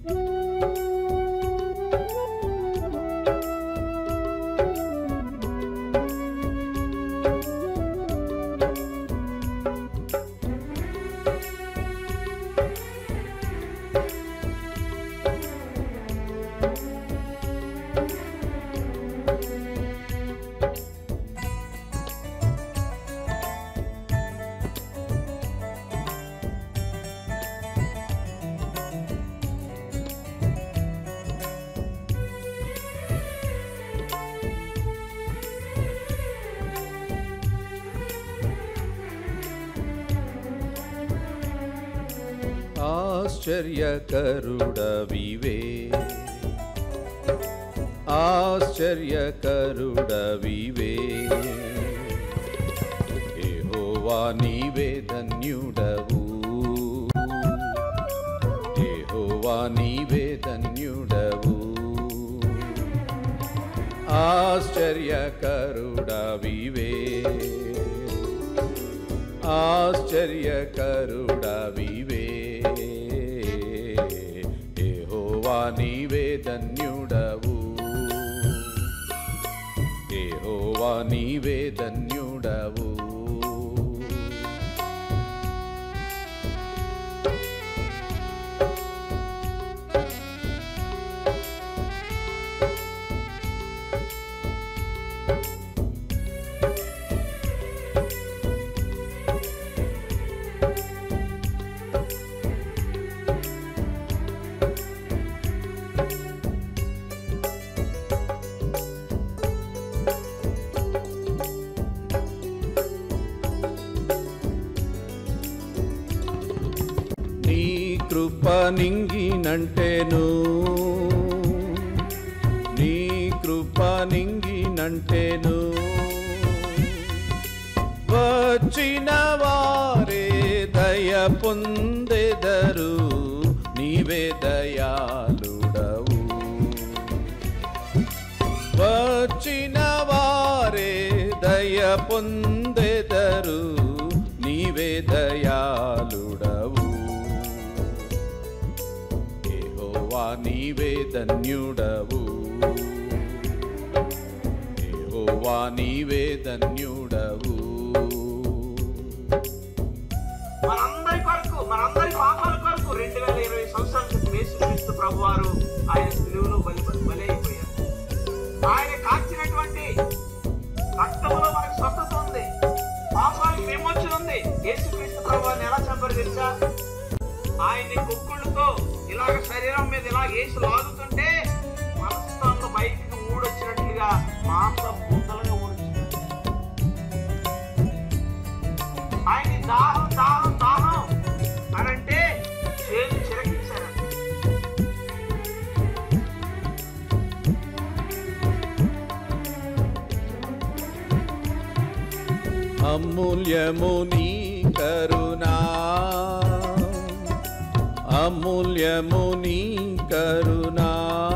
ఆశ్చర్యకరుడవివే ఆశ్చర్యకరుడవివే యెహోవా నీవే ధన్యుడవు యెహోవా నీవే ధన్యుడవు ఆశ్చర్యకరుడవివే ఆశ్చర్యకరుడవివే యెహోవా నీవే ధన్యుడవు యెహోవా నీవే ధన్యుడవు నీ కృప నింగినంటేను నీ కృప నింగినంటేను వచ్చిన వారే దయ పొందెదరు నీవే దయాళుడవు వచ్చిన వారే దయ పొందెదరు నీవే దయాళుడవు యెహోవా నీవే ధన్యుడవు యెహోవా నీవే ధన్యుడవు మనందరి కొరకు మనందరి పాపాల కొరకు రెండు వేల ఇరవై సంవత్సరాల క్రితం యేసుక్రీస్తు ప్రభు వారు ఆయన సిలువలో బలి బలి అయిపోయారు ఆయన కాచినటువంటి రక్తంలో మనకు స్వస్థత ఉంది పాపాలకు విమోచన ఉంది యేసుక్రీస్తు ప్రభు వారిని ఎలా చంపారు తెలుసా ఆయన్ని కుక్కుళ్ళతో ఇలాగ శరీరం మీద ఇలా వేసి లాగుతుంటే మనస్థానంలో బయటికి ఊడొచ్చినట్లుగా మాంసం ముద్దలుగా ఊడొచ్చింది ఆయన్ని దాహం దాహం దాహం అని అంటే చేదు చిరకించారు అమూల్యము నీ కరుణా అమూల్యము నీ కరుణా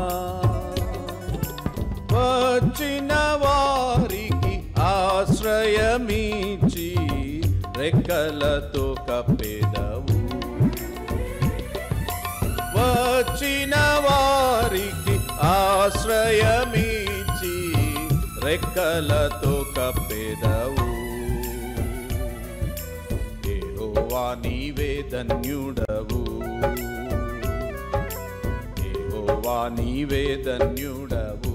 వచ్చిన వారికి ఆశ్రయమిచ్చి రెక్కలతో కప్పెదవు వచ్చిన వారికి ఆశ్రయమిచ్చి రెక్కలతో కప్పెదవు యెహోవా నీవే ధన్యుడవు యెహోవా నీవే ధన్యుడవు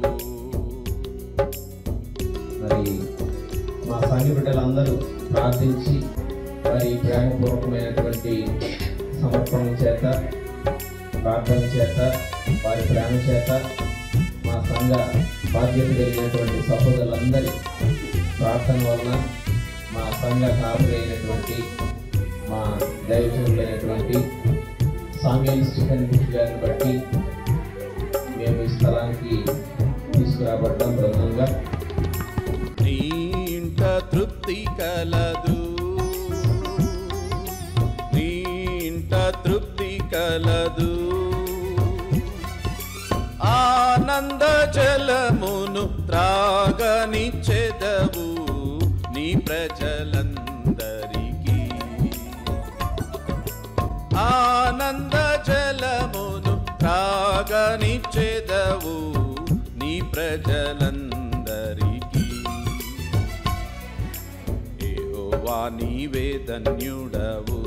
మరి మా సంఘ బిడ్డలందరూ ప్రార్థించి మరి ప్రేమపూర్వకమైనటువంటి సమర్పణ చేత ప్రార్థన చేత వారి ప్రేమ చేత మా సంఘ బాధ్యత కలిగినటువంటి సహోదరులందరి ప్రార్థన వలన మా సంఘ కాపురి అయినటువంటి మా దైవజనులైనటువంటి సామ్యాన్ని స్టీఫెన్ బుష్ గారిని బట్టి మేము ఈ స్థలానికి తీసుకురాబడ్డాం బృందంగా నీ ఇంట తృప్తి కలదు నీ ఇంట తృప్తి కలదు ఆనంద జలమును త్రాగని చెదవు నీ ప్రజలందరికీ ఆనంద జలమును త్రాగనిచ్చెదవు నీ ప్రజలందరికీ ఏహోవా నీవే ధన్యుడవు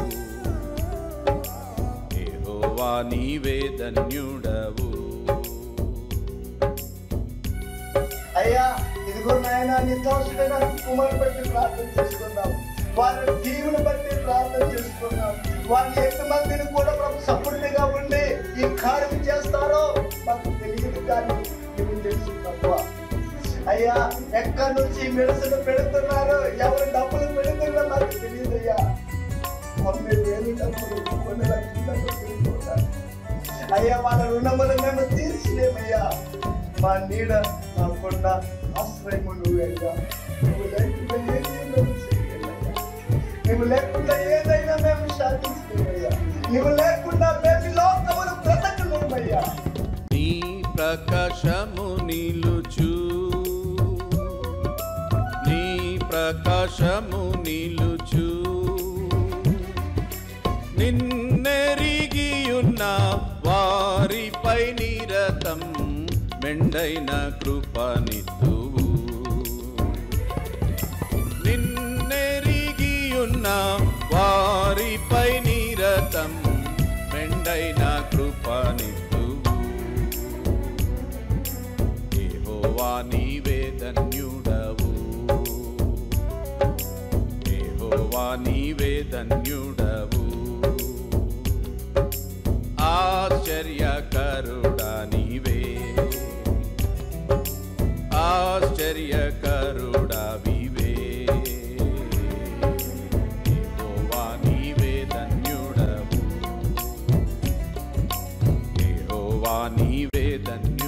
ఏహోవా నీవే ధన్యుడవు అయ్యా ఇదిగో నాయన నిర్దోషుడైన కుమారు బట్టి ప్రార్థన చేసుకున్నాం వారి దీవుని బట్టి ప్రార్థన చేసుకున్నాం వారిని ఎంతమందిని కూడా ప్రభు సపోర్ట్గా ఉండి ఈ కార్యం చేస్తారో మాకు తెలియదు కానీ నువ్వు తెలుసు ప్రభు అయ్యా ఎక్కడి నుంచి మెడిసిన్ పెడుతున్నారు ఎవరు డబ్బులు పెడుతున్నారో మాకు తెలియదు అయ్యా తొంభై వేలు డబ్బులు కొన్ని లక్షల డబ్బులు పెడుతున్నారు అయ్యా వాళ్ళ రుణములు మేము తీర్చలేమయ్యా మా నీడ మాకున్న ఆశ్రయము నువ్వేగా నువ్వు లేకుండా ఏదైనా మేము చేయలేమయ్యా నువ్వు లేకుండా ఏదైనా మేము సాధించలేమయ్యా నువ్వు లేకుండా మేము ఈ లోకమును బ్రతకలేమయ్యా నీ ప్రకాశము నిలుచు నీ ప్రకాశము నిలుచు నిన్నెరిగియున్న వారిపై నిరతం మెండైన కృపనిత్తువు నిన్నెరిగియున్న వారిపై నిరతం మెండైన కృపనిత్తువు యెహోవా నీవే ధన్యుడవు యెహోవా నీవే ధన్యుడవు ఆశ్చర్యకరుడా నీవే ఆశ్చర్యకరుడా వివే యెహోవా నీవే ధన్యుడవు యెహోవా నీవే ధన్యుడవు